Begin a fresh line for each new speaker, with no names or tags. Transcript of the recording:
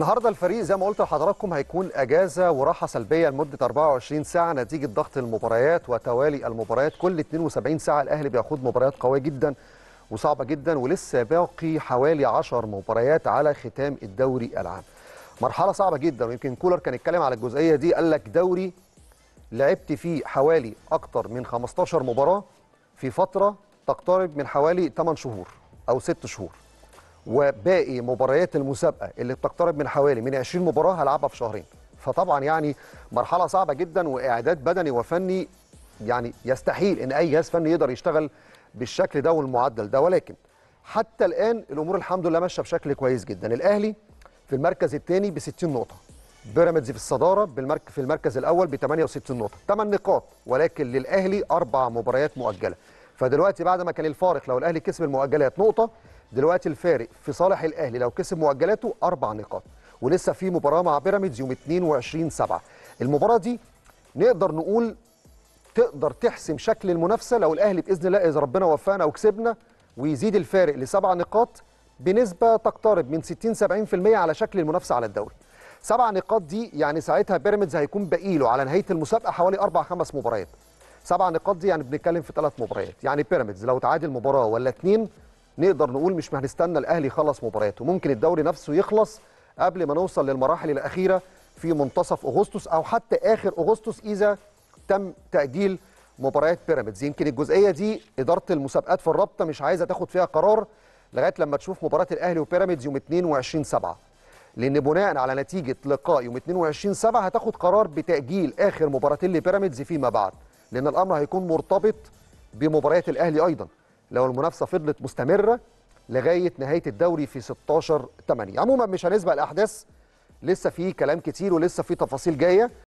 النهارده الفريق زي ما قلت لحضراتكم هيكون اجازه وراحه سلبيه لمده 24 ساعه نتيجه ضغط المباريات وتوالي المباريات كل 72 ساعه الاهلي بياخد مباريات قويه جدا وصعبه جدا ولسه باقي حوالي 10 مباريات على ختام الدوري العام. مرحله صعبه جدا ويمكن كولر كان اتكلم على الجزئيه دي قال لك دوري لعبت فيه حوالي اكتر من 15 مباراه في فتره تقترب من حوالي 8 شهور او 6 شهور. وباقي مباريات المسابقه اللي بتقترب من حوالي من 20 مباراه هلعبها في شهرين فطبعا يعني مرحله صعبه جدا واعداد بدني وفني يعني يستحيل ان اي جهاز فني يقدر يشتغل بالشكل ده والمعدل ده ولكن حتى الان الامور الحمد لله ماشيه بشكل كويس جدا الاهلي في المركز الثاني ب 60 نقطه بيراميدز في الصداره بالمرك في المركز الاول ب 68 نقطه 8 نقاط ولكن للاهلي اربع مباريات مؤجله فدلوقتي بعد ما كان الفارق لو الاهلي كسب المؤجلات نقطه دلوقتي الفارق في صالح الاهلي لو كسب مؤجلاته اربع نقاط ولسه في مباراه مع بيراميدز يوم 22 7 المباراه دي نقدر نقول تقدر تحسم شكل المنافسه لو الاهلي باذن الله اذا ربنا وفقنا وكسبنا ويزيد الفارق لسبع نقاط بنسبه تقترب من 60 70% على شكل المنافسه على الدوري سبع نقاط دي يعني ساعتها بيراميدز هيكون باقي له على نهايه المسابقه حوالي اربع خمس مباريات سبع نقاط دي يعني بنتكلم في ثلاث مباريات يعني بيراميدز لو تعادل مباراه ولا اثنين نقدر نقول مش هنستنى الاهلي يخلص مبارياته ممكن الدوري نفسه يخلص قبل ما نوصل للمراحل الاخيره في منتصف اغسطس او حتى اخر اغسطس اذا تم تاجيل مباريات بيراميدز يمكن الجزئيه دي اداره المسابقات في الرابطه مش عايزه تاخد فيها قرار لغايه لما تشوف مباراه الاهلي وبيراميدز يوم 22 7 لان بناء على نتيجه لقاء يوم 22 7 هتاخد قرار بتاجيل اخر مباراتين لبيراميدز فيما بعد لان الامر هيكون مرتبط بمباريات الاهلي ايضا لو المنافسه فضلت مستمره لغايه نهايه الدوري في 16 8 عموما مش هنسبق الاحداث لسه في كلام كتير ولسه في تفاصيل جايه